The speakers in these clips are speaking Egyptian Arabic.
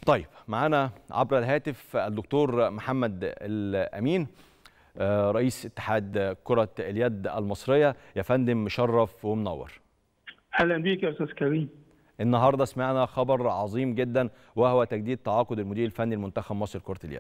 طيب معانا عبر الهاتف الدكتور محمد الامين آه، رئيس اتحاد كره اليد المصريه يا فندم مشرف ومنور اهلا بيك يا استاذ كريم النهارده سمعنا خبر عظيم جدا وهو تجديد تعاقد المدير الفني لمنتخب مصر لكره اليد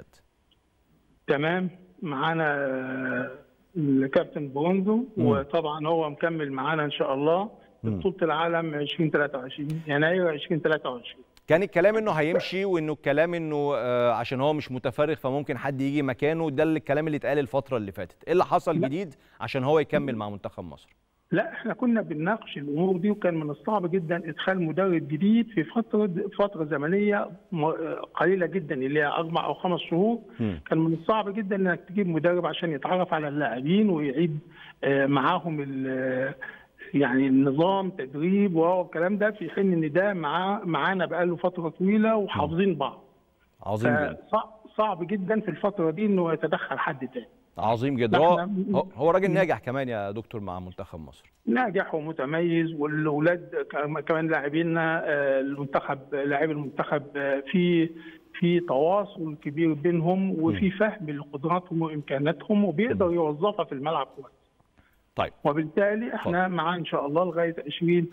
تمام معانا آه، الكابتن بونزو مم. وطبعا هو مكمل معانا ان شاء الله مم. بطوله العالم 2023 يناير 2023 كان الكلام انه هيمشي وانه الكلام انه آه، عشان هو مش متفرغ فممكن حد يجي مكانه ده اللي- الكلام اللي اتقال الفتره اللي فاتت ايه اللي حصل لا. جديد عشان هو يكمل مع منتخب مصر لا احنا كنا بنناقش الامور دي وكان من الصعب جدا ادخال مدرب جديد في فتره فتره زمنيه م- قليله جدا اللي هي اربع او خمس شهور مم. كان من الصعب جدا انك تجيب مدرب عشان يتعرف على اللاعبين ويعيد آه، معاهم ال- يعني النظام تدريب والكلام ده في حين ان ده معاه معانا بقاله فتره طويله وحافظين بعض عظيم جدا فصعب صعب جدا في الفتره دي انه يتدخل حد تاني عظيم جدا هو إحنا- هو- هو راجل ناجح كمان يا دكتور مع منتخب مصر ناجح ومتميز والاولاد كم- كمان لاعبينا آه، المنتخب لاعبي المنتخب آه، في في تواصل كبير بينهم وفي فهم لقدراتهم وامكاناتهم وبيقدر يوظفها في الملعب كويس طيب وبالتالي احنا معاه ان شاء الله لغايه 20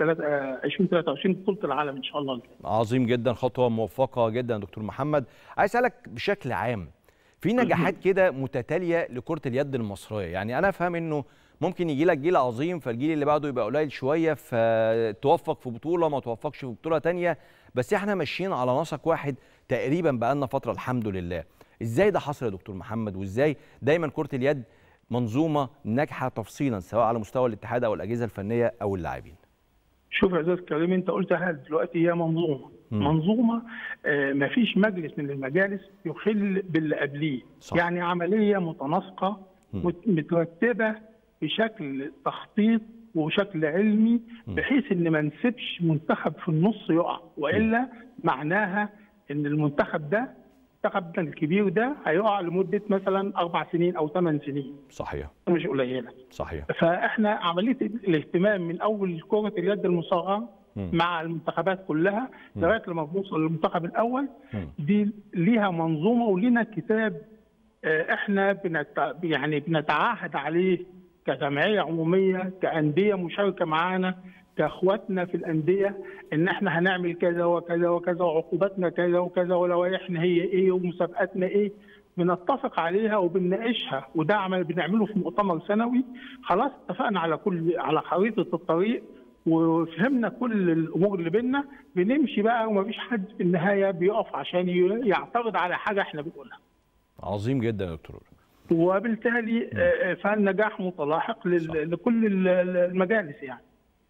2023 بطوله العالم ان شاء الله عظيم جدا خطوه موفقه جدا يا دكتور محمد عايز اسالك بشكل عام في نجاحات كده متتاليه لكره اليد المصريه يعني انا افهم انه ممكن يجي لك جيل عظيم فالجيل اللي بعده يبقى قليل شويه فتوفق في بطوله ما توفقش في بطوله تانية بس احنا ماشيين على نسق واحد تقريبا بقالنا فتره الحمد لله ازاي ده حصل يا دكتور محمد وازاي دايما كره اليد منظومه ناجحه تفصيلا سواء على مستوى الاتحاد او الاجهزه الفنيه او اللاعبين شوف يا استاذ كريم انت قلتها دلوقتي هي منظومه مم. منظومه ما فيش مجلس من المجالس يخل باللي قبليه صح. يعني عمليه متناسقه مم. مت- مترتبه بشكل تخطيط وشكل علمي بحيث ان ما نسيبش منتخب في النص يقع والا معناها ان المنتخب ده المنتخب ده الكبير ده هيقع لمده مثلا اربع سنين او ثمان سنين صحيح مش قليله صحيح فاحنا عمليه الاهتمام من اول كره اليد المصغره مم. مع المنتخبات كلها لغايه لما بنوصل للمنتخب الاول مم. دي ليها منظومه ولينا كتاب آه، احنا بنت... يعني بنتعاهد عليه كجمعيه عموميه كانديه مشاركه معانا كاخواتنا في الانديه ان احنا هنعمل كذا وكذا وكذا وعقوباتنا كذا وكذا ولوائحنا هي ايه ومسابقاتنا ايه بنتفق عليها وبنناقشها وده عمل بنعمله في مؤتمر سنوي خلاص اتفقنا على كل على خريطه الطريق وفهمنا كل الامور اللي بينا بنمشي بقى ومفيش حد في النهايه بيقف عشان ي- يعترض على حاجه احنا بنقولها عظيم جدا يا دكتور وبالتالي آه، فالنجاح متلاحق لل- لكل ال- ال- المجالس يعني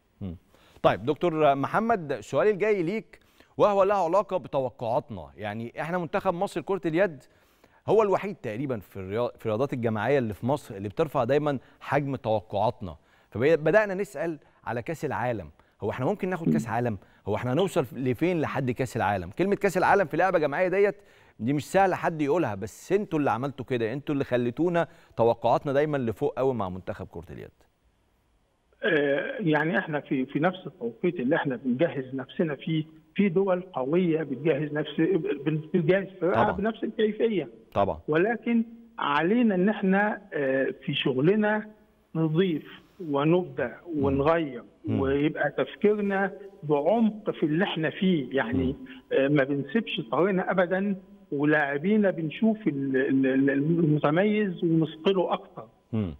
طيب دكتور محمد سؤالي الجاي ليك وهو له علاقه بتوقعاتنا يعني احنا منتخب مصر كره اليد هو الوحيد تقريبا في الرياض في الرياضات الجماعيه اللي في مصر اللي بترفع دايما حجم توقعاتنا فبدانا نسال على كاس العالم هو احنا ممكن ناخد كاس عالم هو احنا هنوصل لفين لحد كاس العالم كلمه كاس العالم في لعبه جماعيه ديت دي مش سهله حد يقولها بس انتوا اللي عملتوا كده انتوا اللي خليتونا توقعاتنا دايما لفوق قوي مع منتخب كره اليد آه، يعني احنا في في نفس التوقيت اللي احنا بنجهز نفسنا فيه في دول قويه بتجهز نفس بتجهز فرقها طبعا. بنفس الكيفيه طبعا ولكن علينا ان احنا آه، في شغلنا نضيف ونبدع ونغير مم. ويبقى تفكيرنا بعمق في اللي احنا فيه يعني آه، ما بنسيبش طريقنا ابدا ولاعبينا بنشوف ال- ال- ال- المتميز ونثقله اكتر مم.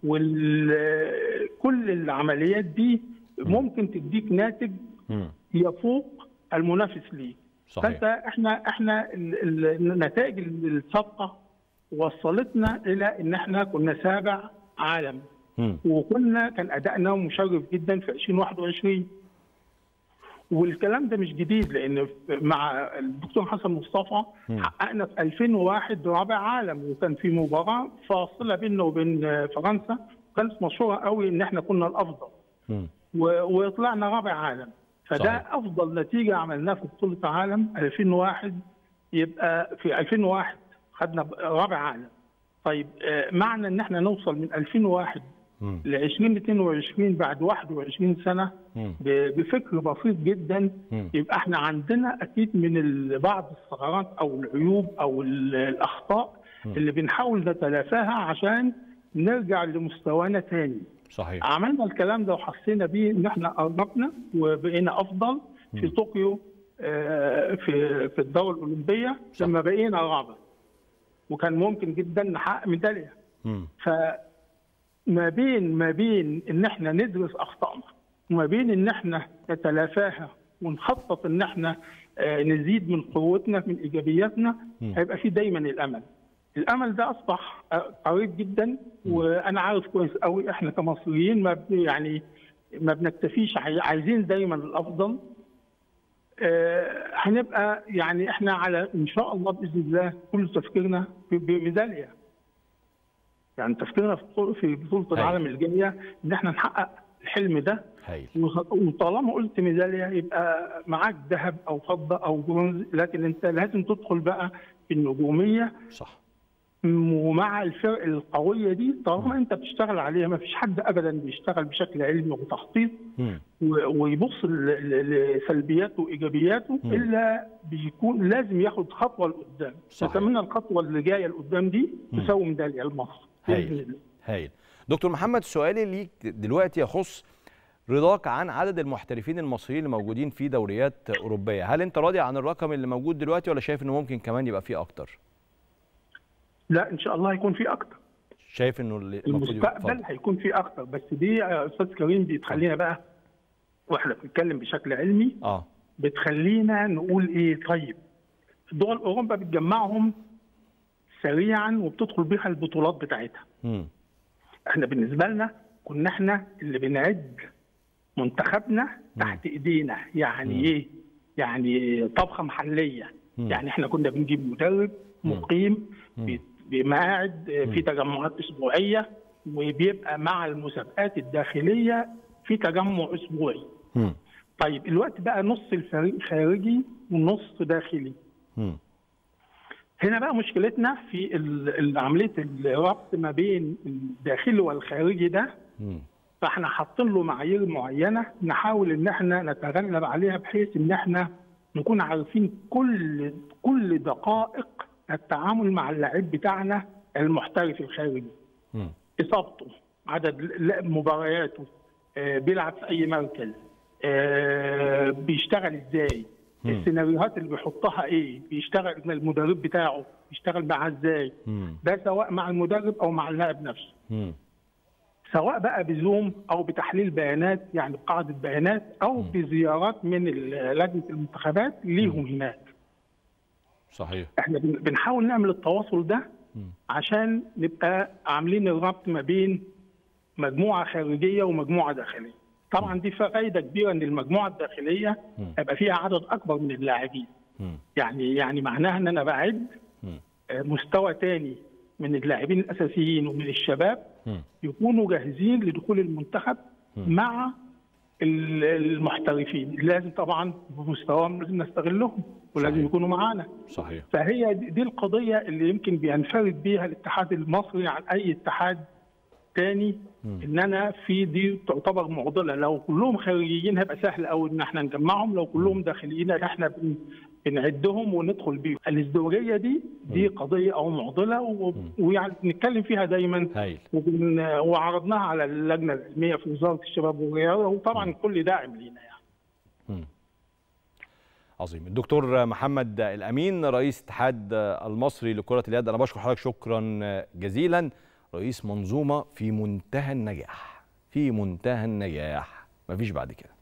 وكل العمليات دي ممكن تديك ناتج مم. يفوق المنافس ليك صحيح فانت احنا احنا ال- ال- النتائج السابقه وصلتنا الى ان احنا كنا سابع عالم مم. وكنا كان ادائنا مشرف جدا في 2021 والكلام ده مش جديد لان مع الدكتور حسن مصطفى مم. حققنا في 2001 رابع عالم وكان في مباراه فاصله بيننا وبين فرنسا كانت مشهوره قوي ان احنا كنا الافضل مم. و- وطلعنا رابع عالم فده صحيح. صحيح. افضل نتيجه عملناها في بطوله عالم 2001 يبقى في 2001 خدنا رابع عالم طيب آه، معنى ان احنا نوصل من 2001 مم. ل 2022 بعد 21 سنه مم. ب- بفكر بسيط جدا مم. يبقى احنا عندنا اكيد من ال- بعض الثغرات او العيوب او ال- الاخطاء اللي بنحاول نتلافاها عشان نرجع لمستوانا تاني صحيح عملنا الكلام ده وحسينا بيه ان احنا قربنا وبقينا افضل في طوكيو آه، في في الدوره الاولمبيه صح. لما بقينا رابع وكان ممكن جدا نحقق ميداليه مم. فما بين ما بين ان احنا ندرس اخطائنا وما بين ان احنا نتلافاها ونخطط ان احنا آه، نزيد من قوتنا من ايجابياتنا مم. هيبقى في دايما الامل. الامل ده اصبح آه، قريب جدا وانا عارف كويس قوي احنا كمصريين ما بن- يعني ما بنكتفيش عاي- عايزين دايما الافضل. آه، هنبقى يعني احنا على ان شاء الله باذن الله كل تفكيرنا ب- بميداليه. يعني تفكيرنا في بطولة- في بطوله أيوة. العالم الجايه ان احنا نحقق الحلم ده هايل وخ- وطالما قلت ميداليه يبقى معاك ذهب او فضه او برونز لكن انت لازم تدخل بقى في النجوميه صح م- ومع الفرق القويه دي طالما انت بتشتغل عليها ما فيش حد ابدا بيشتغل بشكل علمي وتخطيط مم. و- ويبص ل- ل- لسلبياته وايجابياته مم. الا بيكون لازم ياخد خطوه لقدام صحيح. نتمنى الخطوه اللي جايه لقدام دي تساوي ميداليه لمصر باذن هايل الله هايل دكتور محمد سؤالي ليك دلوقتي يخص رضاك عن عدد المحترفين المصريين اللي موجودين في دوريات اوروبيه هل انت راضي عن الرقم اللي موجود دلوقتي ولا شايف انه ممكن كمان يبقى فيه اكتر لا ان شاء الله هيكون في اكتر شايف انه اللي المفروض يبقى المستقبل اتفضل. هيكون في اكتر بس دي يا استاذ كريم دي تخلينا بقى واحنا بنتكلم بشكل علمي اه بتخلينا نقول ايه طيب دول اوروبا بتجمعهم سريعا وبتدخل بيها البطولات بتاعتها مم. احنا بالنسبه لنا كنا احنا اللي بنعد منتخبنا تحت ايدينا يعني مم. ايه يعني طبخه محليه مم. يعني احنا كنا بنجيب مدرب مقيم بي- بمقاعد في تجمعات اسبوعيه وبيبقى مع المسابقات الداخليه في تجمع اسبوعي مم. طيب الوقت بقى نص الفريق خارجي ونص داخلي مم. هنا بقى مشكلتنا في ال- ال- عمليه الربط ما بين الداخلي والخارجي ده مم. فاحنا حاطين له معايير معينه نحاول ان احنا نتغلب عليها بحيث ان احنا نكون عارفين كل كل دقائق التعامل مع اللاعب بتاعنا المحترف الخارجي مم. اصابته عدد ل- مبارياته آه، بيلعب في اي مركز آه، بيشتغل ازاي مم. السيناريوهات اللي بيحطها ايه بيشتغل مع المدرب بتاعه بيشتغل معاه ازاي مم. ده سواء مع المدرب او مع اللاعب نفسه مم. سواء بقى بزوم او بتحليل بيانات يعني بقاعده بيانات او بزيارات من ال- لجنه المنتخبات ليهم هناك صحيح احنا بن- بنحاول نعمل التواصل ده مم. عشان نبقى عاملين الربط ما بين مجموعه خارجيه ومجموعه داخليه طبعا دي فائده كبيره ان المجموعه الداخليه مم. هيبقى فيها عدد اكبر من اللاعبين مم. يعني يعني معناها ان انا بعد مم. آه، مستوى تاني من اللاعبين الاساسيين ومن الشباب مم. يكونوا جاهزين لدخول المنتخب مع ال- المحترفين لازم طبعا بمستواهم لازم نستغلهم ولازم صحيح. يكونوا معانا صحيح فهي دي دي القضيه اللي يمكن بينفرد بيها الاتحاد المصري عن اي اتحاد تاني ان انا في دي تعتبر معضله لو كلهم خارجيين هيبقى سهل قوي ان احنا نجمعهم لو كلهم داخليين احنا بن- بنعدهم وندخل بيهم الازدواجيه دي دي قضيه او معضله و- ويعني بنتكلم فيها دايما هايل وبن- وعرضناها على اللجنه العلميه في وزاره الشباب والرياضه وطبعا الكل داعم لينا يعني مم. عظيم الدكتور محمد الامين رئيس الاتحاد المصري لكره اليد انا بشكر حضرتك شكرا جزيلا رئيس منظومه في منتهى النجاح في منتهى النجاح مفيش بعد كده